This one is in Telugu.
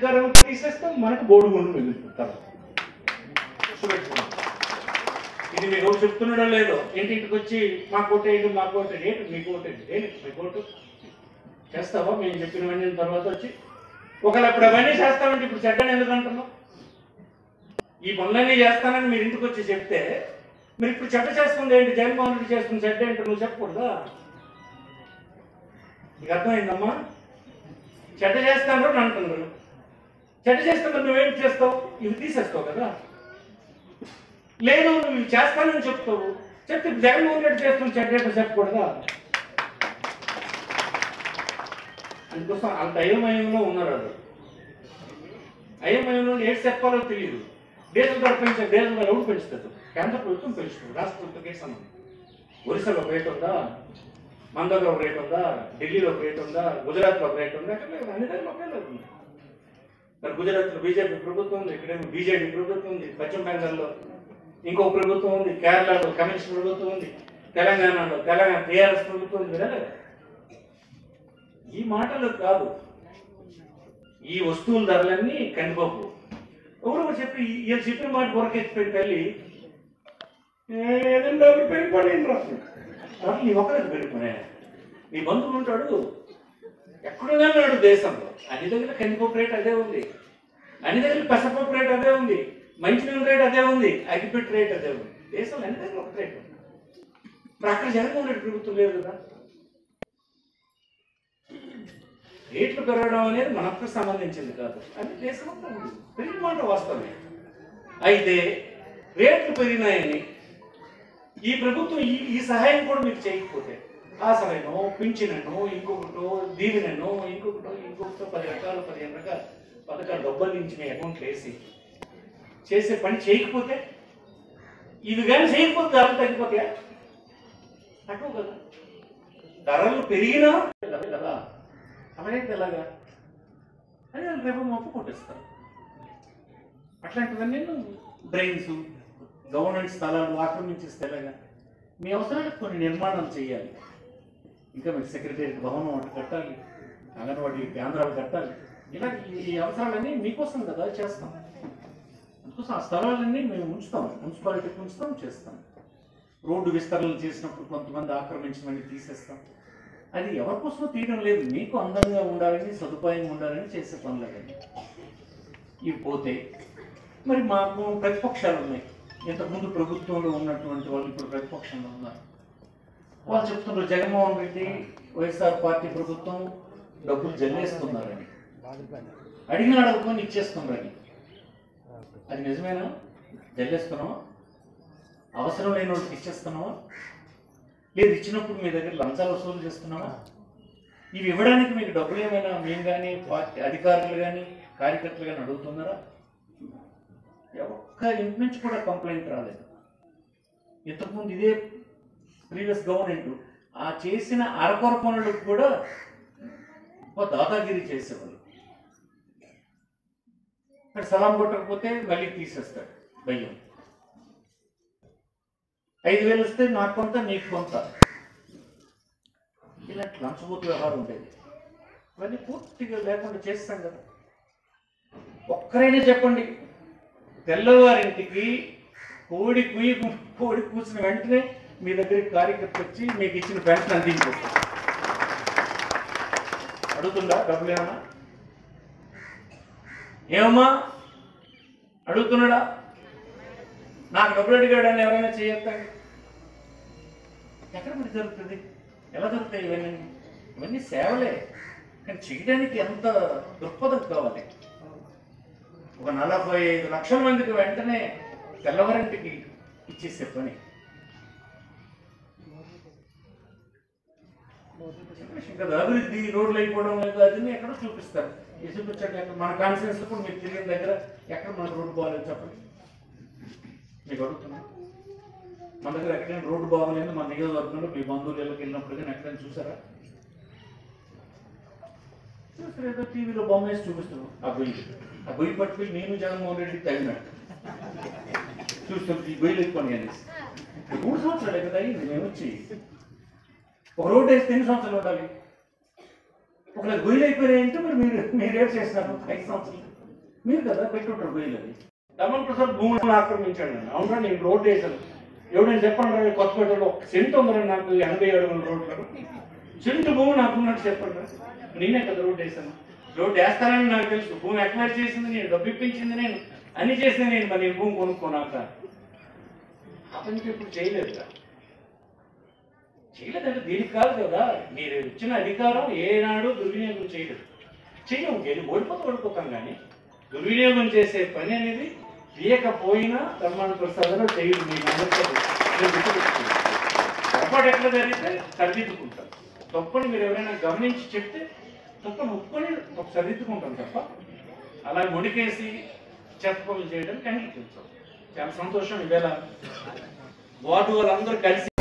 అధికారం తీసేస్తే మనకు బోర్డు గుండు మిగులుతారు ఇది మీకు ఎవరు చెప్తున్నాడో లేదో ఇంటింటికి వచ్చి మా కోటేయండి మా కోటేయండి ఏంటి మీ కోటేయండి ఏంటి మీ కోటు చేస్తావా మేము చెప్పినవన్నీ తర్వాత వచ్చి ఒకవేళ ఇప్పుడు అవన్నీ చేస్తామంటే ఇప్పుడు చెడ్డని ఎందుకు అంటున్నావు ఈ పనులన్నీ చేస్తానని మీరు ఇంటికి వచ్చి చెప్తే మీరు ఇప్పుడు చెడ్డ చేస్తుంది ఏంటి జగన్మోహన్ రెడ్డి చేస్తుంది చెడ్డ ఏంటి నువ్వు చెప్పకూడదా నీకు అర్థమైందమ్మా చెడ్డ చేస్తాను అని అంటున్నారు చెడ్డ చేస్తే మరి నువ్వేం చేస్తావు ఇవి తీసేస్తావు కదా లేదు నువ్వు ఇవి చేస్తానని చెప్తావు చెప్తే జగన్మోహన్ రెడ్డి చేస్తున్న చెడ్డ ఏంటో చెప్పకూడదా అందుకోసం అంత అయోమయంలో ఉన్నారు వాళ్ళు అయోమయంలో ఏడు చెప్పాలో తెలియదు డీజిల్ ధర పెంచే డీజిల్ ధర ఎవరు పెంచుతారు కేంద్ర ప్రభుత్వం పెంచుతుంది రాష్ట్ర ప్రభుత్వం సంబంధం ఒరిస్సాలో ఒక రేట్ ఉందా మన దగ్గర ఒక రేట్ ఉందా ఢిల్లీలో ఒక రేట్ ఉందా గుజరాత్లో ఒక రేట్ ఉందా అక్కడ లేదు. అన్ని దగ్గర ఒకే రేట్ ఉంది మరి గుజరాత్లో బీజేపీ ప్రభుత్వం ఉంది ఇక్కడేమో బీజేపీ ప్రభుత్వం ఉంది పశ్చిమ బెంగాల్లో ఇంకో ప్రభుత్వం ఉంది కేరళలో కమ్యూనిస్ట్ ప్రభుత్వం ఉంది తెలంగాణలో తెలంగాణ టీఆర్ఎస్ ప్రభుత్వం ఉంది వినలేదు ఈ మాటలు కాదు ఈ వస్తువుల ధరలన్నీ కందిపప్పు ఒకరు ఒకరు చెప్పి ఈయన చెప్పిన మాట కొరకెత్తిపోయిన తల్లి ఏదైనా డబ్బులు పెరిగిపోయాను రా నీ ఒకరికి పెరిగిపోయా నీ బంధువులు ఉంటాడు ఎక్కడున్నాడు దేశంలో అన్ని దగ్గర కందిపప్పు రేట్ అదే ఉంది అన్ని దగ్గర పెసరపప్పు రేట్ అదే ఉంది మంచినీళ్ళ రేట్ అదే ఉంది అగ్గిపెట్టి రేట్ అదే ఉంది దేశంలో అన్ని దగ్గర ఒక రేట్ ఉంది మరి అక్కడ జగన్మోహన్ రెడ్డి ప్రభుత్వం లేదు కదా రేట్లు పెరగడం అనేది మనకు సంబంధించింది కాదు అది దేశం అంతా ఉంది పెరిగిన మాట వాస్తవమే అయితే రేట్లు పెరిగినాయని ఈ ప్రభుత్వం ఈ ఈ సహాయం కూడా మీకు చేయకపోతే ఆసరైనో పింఛనో ఇంకొకటో దీవెనో ఇంకొకటో ఇంకొకటో పది రకాలు పదిహేను రకాల పథకాలు డబ్బులు నుంచి మీ అకౌంట్ వేసి చేసే పని చేయకపోతే ఇవి కానీ చేయకపోతే ధరలు తగ్గిపోతాయా అటు కదా ధరలు పెరిగినా కదా అలాగైతే ఎలాగా అని వాళ్ళు రేపు మొప్పు కొట్టేస్తారు అట్లాంటివన్నీ డ్రైన్స్ గవర్నమెంట్ స్థలాలు ఆక్రమించేస్తే ఎలాగా మీ అవసరాలకు కొన్ని నిర్మాణాలు చేయాలి ఇంకా మీకు సెక్రటేరియట్ భవనం ఒకటి కట్టాలి అంగన్వాడీ కేంద్రాలు కట్టాలి ఇలా ఈ- ఈ అవసరాలన్నీ మీకోసం కదా చేస్తాం అందుకోసం ఆ స్థలాలన్నీ మేము ఉంచుతాం మున్సిపాలిటీకి ఉంచుతాం చేస్తాం రోడ్డు విస్తరణలు చేసినప్పుడు కొంతమంది ఆక్రమించినవన్నీ తీసేస్తాం అది ఎవరి కోసమో తీయడం లేదు మీకు అందంగా ఉండాలని సదుపాయంగా ఉండాలని చేసే పనులు అవన్నీ ఇవి పోతే మరి మాకు ప్రతిపక్షాలు ఉన్నాయి ఇంతకుముందు ప్రభుత్వంలో ఉన్నటువంటి వాళ్ళు ఇప్పుడు ప్రతిపక్షంలో ఉన్నారు వాళ్ళు చెప్తున్నారు జగన్మోహన్ రెడ్డి వైఎస్ఆర్ పార్టీ ప్రభుత్వం డబ్బులు జల్లేస్తున్నారని అడిగిన అడగకొని ఇచ్చేస్తున్నారని అది నిజమేనా జల్లేస్తున్నావా అవసరం లేని వాళ్ళకి ఇచ్చేస్తున్నావా లేదు ఇచ్చినప్పుడు మీ దగ్గర లంచాలు వసూలు చేస్తున్నావా ఇవి ఇవ్వడానికి మీకు డబ్బులు ఏమైనా మేము కానీ పార్టీ అధికారులు కానీ కార్యకర్తలు కానీ అడుగుతున్నారా ఒక్క ఇంటి నుంచి కూడా కంప్లైంట్ రాలేదు ఇంతకుముందు ఇదే ప్రీవియస్ గవర్నమెంట్ ఆ చేసిన అరకొర పనులకు కూడా ఒక దాదాగిరి చేసేవాళ్ళు ఇక్కడ సలాం కొట్టకపోతే మళ్ళీ తీసేస్తాడు భయం ఐదు వేలు వస్తే నాకు కొంత నీకు కొంత ఇలాంటి లంచబోతు వ్యవహారం ఉండేది ఇవన్నీ పూర్తిగా లేకుండా చేస్తాం కదా ఒక్కరైనా చెప్పండి తెల్లవారింటికి కోడి కుయ్యి కోడి కూర్చుని వెంటనే మీ దగ్గరికి కార్యకర్త వచ్చి మీకు ఇచ్చిన పెన్షన్ అందించేస్తారు అడుగుతుందా డబ్బులు ఏమన్నా ఏమమ్మా అడుగుతున్నాడా నాకు డబ్బులు అడిగాడు అని ఎవరైనా చేయొద్దండి ఎక్కడ మరి జరుగుతుంది ఎలా జరుగుతాయి ఇవన్నీ ఇవన్నీ సేవలే కానీ చేయడానికి ఎంత దృక్పథం కావాలి ఒక నలభై ఐదు లక్షల మందికి వెంటనే తెల్లవారింటికి ఇచ్చేసే పని ఇంకా అభివృద్ధి రోడ్లు అయిపోవడం లేదు అది ఎక్కడో చూపిస్తారు ఇది చూపించండి ఎక్కడ మన కాన్ఫిడెన్స్ కూడా మీరు తిరిగిన దగ్గర ఎక్కడ మనకు రోడ్డు బాగాలేదు చెప్పండి మీకు అడుగుతున్నా మన దగ్గర ఎక్కడైనా రోడ్డు బాగోలేదు మన నియోజకవర్గంలో మీ బంధువులు ఇళ్ళకి వెళ్ళినప్పుడు కానీ ఎక్కడైనా చూసారా చూసారు ఏదో టీవీలో బొమ్మ వేసి చూపిస్తున్నాం ఆ గొయ్యి ఆ గొయ్యి పట్టుకుని నేను జగన్మోహన్ రెడ్డి తగినట్టు చూస్తాం ఈ గొయ్యిలు ఎక్కువ అనేసి మూడు సంవత్సరాలు కదా అయింది మేము వచ్చి ఒక రోడ్డు వేస్తే ఎన్ని సంవత్సరాలు ఉండాలి ఒకవేళ గొయ్యిలు అయిపోయినాయంటే మరి మీరు మీరు ఏం చేస్తారు ఐదు సంవత్సరాలు మీరు కదా పెట్టుంటారు గొయ్యలు అది రమణ ప్రసాద్ భూమిని ఆక్రమించాడు నన్ను అవునా నేను రోడ్డు వేసాను ఎవడైనా చెప్పండి రా, కొత్తపేటలో ఒక సెంట్ ఉందిరా నాకు ఎనభై అడుగుల రోడ్లు సెంటు భూమి నాకు ఉన్నట్టు చెప్పండి రా. నేనే కదా రోడ్డు వేసాను రోడ్డు వేస్తానని నాకు తెలుసు భూమి ఎక్వైర్ చేసింది నేను డబ్బు ఇప్పించింది నేను అన్ని చేసింది నేను మరి నేను భూమి కొనుక్కోనాక అతనికి ఇప్పుడు చేయలేదు కదా చేయలేదంటే దీనికి కాదు కదా మీరు ఇచ్చిన అధికారం ఏనాడు దుర్వినియోగం చేయలేదు చెయ్యం గెలి ఓడిపోతే ఓడిపోతాం కానీ దుర్వినియోగం చేసే పని అనేది తీయకపోయినా ధర్మాన ప్రసాదంలో చేయదు మీకు అందరికీ తెలుసు. నేను గుర్తుపెట్టుకున్నాను. పొరపాటు ఎక్కడ జరిగితే సరిదిద్దుకుంటాం తప్పని మీరు ఎవరైనా గమనించి చెప్తే తప్పని ఒప్పుకొని ఒక సరిదిద్దుకుంటాం తప్ప అలా ముడికేసి చెప్పలు చేయడానికి అంగీకరించాం చాలా సంతోషం ఇవాళ వార్డు వాళ్ళందరూ కలిసి